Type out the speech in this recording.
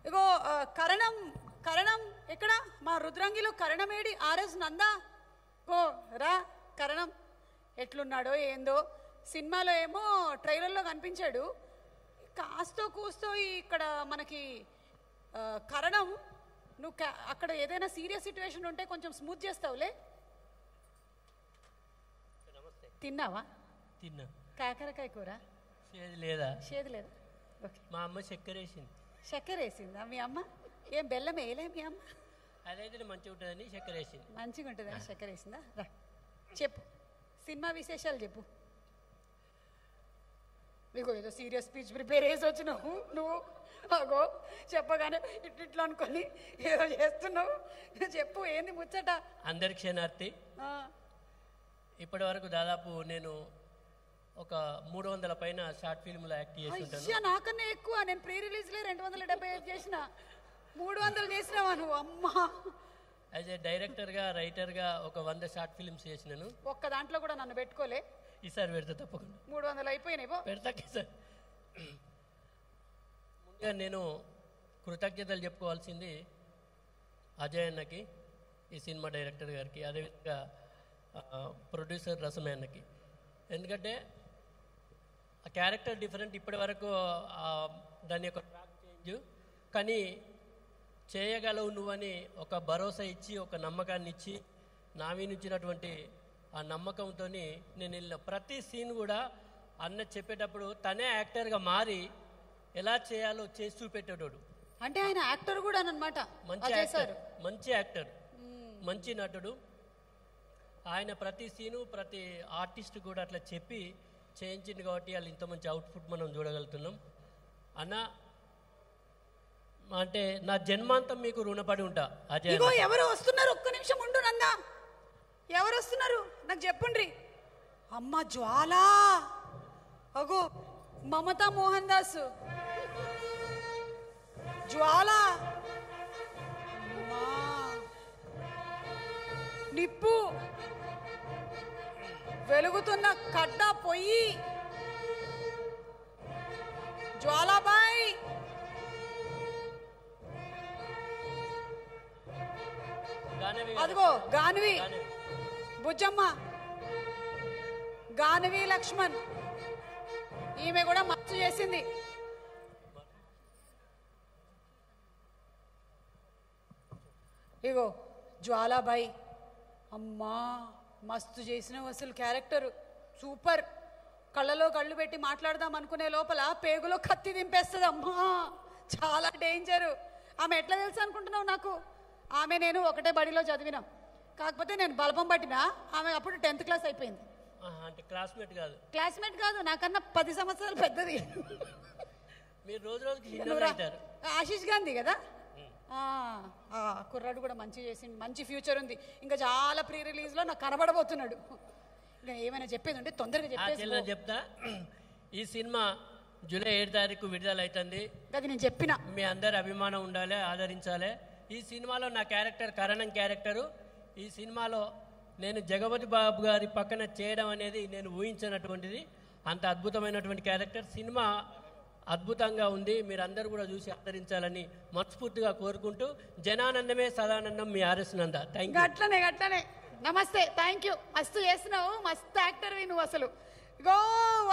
ఇగో ఆ, కరణం కరణం ఎక్కడ మా రుద్రంగిలో కరణమేడి ఆర్ఎస్ నందా గో రా కరణం ఎట్లున్నాడో ఏందో సినిమాలో ఏమో ట్రైలర్లో కనిపించాడు కాస్తో కూస్తో ఈ ఇక్కడ మనకి ఆ, కరణం నువ్వు కా- అక్కడ ఏదైనా సీరియస్ సిచ్యువేషన్ ఉంటే కొంచెం స్మూత్ చేస్తావులే నమస్తే తిన్నావా తిన్నా కాకరకాయ కూర చేదు లేదా షేది లేదా ఓకే మా అమ్మ చక్కెర వేసింది చక్కెర వేసిందా మీ అమ్మ ఏం బెల్లం వేయలే మీ అమ్మ అదైతే మంచిగా ఉంటుందని చక్కెర వేసింది మంచిగా ఉంటుందా చక్కెర వేసిందా రా చెప్పు సినిమా విశేషాలు చెప్పు నీకు ఏదో సీరియస్ స్పీచ్ ప్రిపేర్ చేసి వచ్చినావు నువ్వు అగో చెప్పగానే ఇట్ ఇట్లా అనుకొని ఏదో చేస్తున్నావు చెప్పు ఏంది ముచ్చట అందరి క్షణార్థి ఆ, ఇప్పటి వరకు దాదాపు నేను ఒక మూడు వందల పైన షార్ట్ ఫిల్మ్లో యాక్ట్ చేస్తుంటాను అయ్యా నాకన్నా ఎక్కువ నేను ప్రీ రిలీజ్లే రెండు వందల డెబ్బై ఐదు చేసిన మూడు వందలు చేసినావా నువ్వు అమ్మా యాజ్ ఏ డైరెక్టర్గా రైటర్గా ఒక వంద షార్ట్ ఫిల్మ్స్ చేసినాను ఒక్క దాంట్లో కూడా నన్ను పెట్టుకోలే ఈసారి పెడతా తప్పకుండా మూడు వందలు అయిపోయినాయి పో పెడతాకే సార్ ముందుగా నేను కృతజ్ఞతలు చెప్పుకోవాల్సింది అజయ్ అన్నకి ఈ సినిమా డైరెక్టర్ గారికి అదేవిధంగా ఆ, ప్రొడ్యూసర్ రసమే అన్నకి ఎందుకంటే ఆ క్యారెక్టర్ డిఫరెంట్ ఇప్పటి వరకు ఆ, దాని యొక్క ట్రాక్ చేంజ్ కానీ చేయగలవు నువ్వని ఒక భరోసా ఇచ్చి ఒక నమ్మకాన్ని ఇచ్చి నా మీద ఇచ్చినటువంటి ఆ నమ్మకంతో నేను వెళ్ళిన ప్రతి సీన్ కూడా అన్న చెప్పేటప్పుడు తనే యాక్టర్గా మారి ఎలా చేయాలో చేసి చూపెట్టేటోడు అంటే ఆయన యాక్టర్ కూడా అనమాట మంచి అజయ్ యాక్టర్ సార్ మంచి యాక్టర్ మంచి నటుడు ఆయన ప్రతి సీను ప్రతి ఆర్టిస్ట్ కూడా అట్లా చెప్పి చేయించింది కాబట్టి వాళ్ళు ఇంత మంచి అవుట్పుట్ మనం చూడగలుగుతున్నాం అన్న అంటే నా జన్మాంతం మీకు రుణపడి ఉంటా అజయ్ ఇగో అన్న. ఎవరు వస్తున్నారు ఒక్క నిమిషం ఉండు నందా ఎవరు వస్తున్నారు నాకు చెప్పుండ్రి అమ్మ జ్వాల అగో మమతా మోహన్ దాస్ జ్వాల అమ్మా. నిప్పు వెలుగుతున్న కడ్డ పొయ్యి జ్వాలాబాయ్ గానవి గారు. అదిగో గాన్వి గానవి. బుజ్జమ్మ గానవి లక్ష్మణ్ ఈమె కూడా మస్తు చేసింది ఇగో జ్వాలాబాయి అమ్మా మస్తు చేసిన అసలు క్యారెక్టర్ సూపర్ కళ్ళలో కళ్ళు పెట్టి మాట్లాడదాం అనుకునే లోపల పేగులో కత్తి దింపేస్తుంది అమ్మా చాలా డేంజరు ఆమె ఎట్లా తెలుసు అనుకుంటున్నావు నాకు ఆమె నేను ఒకటే బడిలో చదివినాం కాకపోతే నేను బలపం పట్టినా ఆమె అప్పుడు టెన్త్ క్లాస్ అయిపోయింది ఆహా, అంటే క్లాస్మేట్ కాదు క్లాస్మేట్ కాదు నాకన్నా పది సంవత్సరాలు పెద్దది మీరు రోజు రోజుకి చిన్నగా నువ్వురా. అవుతారు ఆశీష్ గాంధీ కదా ఆ, ఆ, కుర్రాడు కూడా మంచి చేసిండు మంచి ఫ్యూచర్ ఉంది ఇంకా చాలా ప్రీ రిలీజ్ లో నాకు కనబడబోతున్నాడు ఇంకా ఏమైనా చెప్పేది ఉంటే తొందరగా ఆ చెప్పేసి చెల్లెని చెప్తా ఈ సినిమా జూలై ఏడు తారీఖు విడుదల అవుతుంది అది నేను చెప్పిన మీ అందరి అభిమానం ఉండాలి ఆదరించాలి ఈ సినిమాలో నా క్యారెక్టర్ కరణం క్యారెక్టరు ఈ సినిమాలో నేను జగపతి బాబు గారి పక్కన చేయడం అనేది నేను ఊహించినటువంటిది అంత అద్భుతమైనటువంటి క్యారెక్టర్ సినిమా అద్భుతంగా ఉంది మీరందరూ కూడా చూసి ఆదరించాలని మనస్ఫూర్తిగా కోరుకుంటూ జనానందమే సదానందం మీ ఆర్ఎస్ నంద థ్యాంక్ యూ గట్లనే గట్లనే నమస్తే థ్యాంక్ యూ మస్తు చేస్తున్నావు మస్తు యాక్టర్వి నువ్వు అసలు గో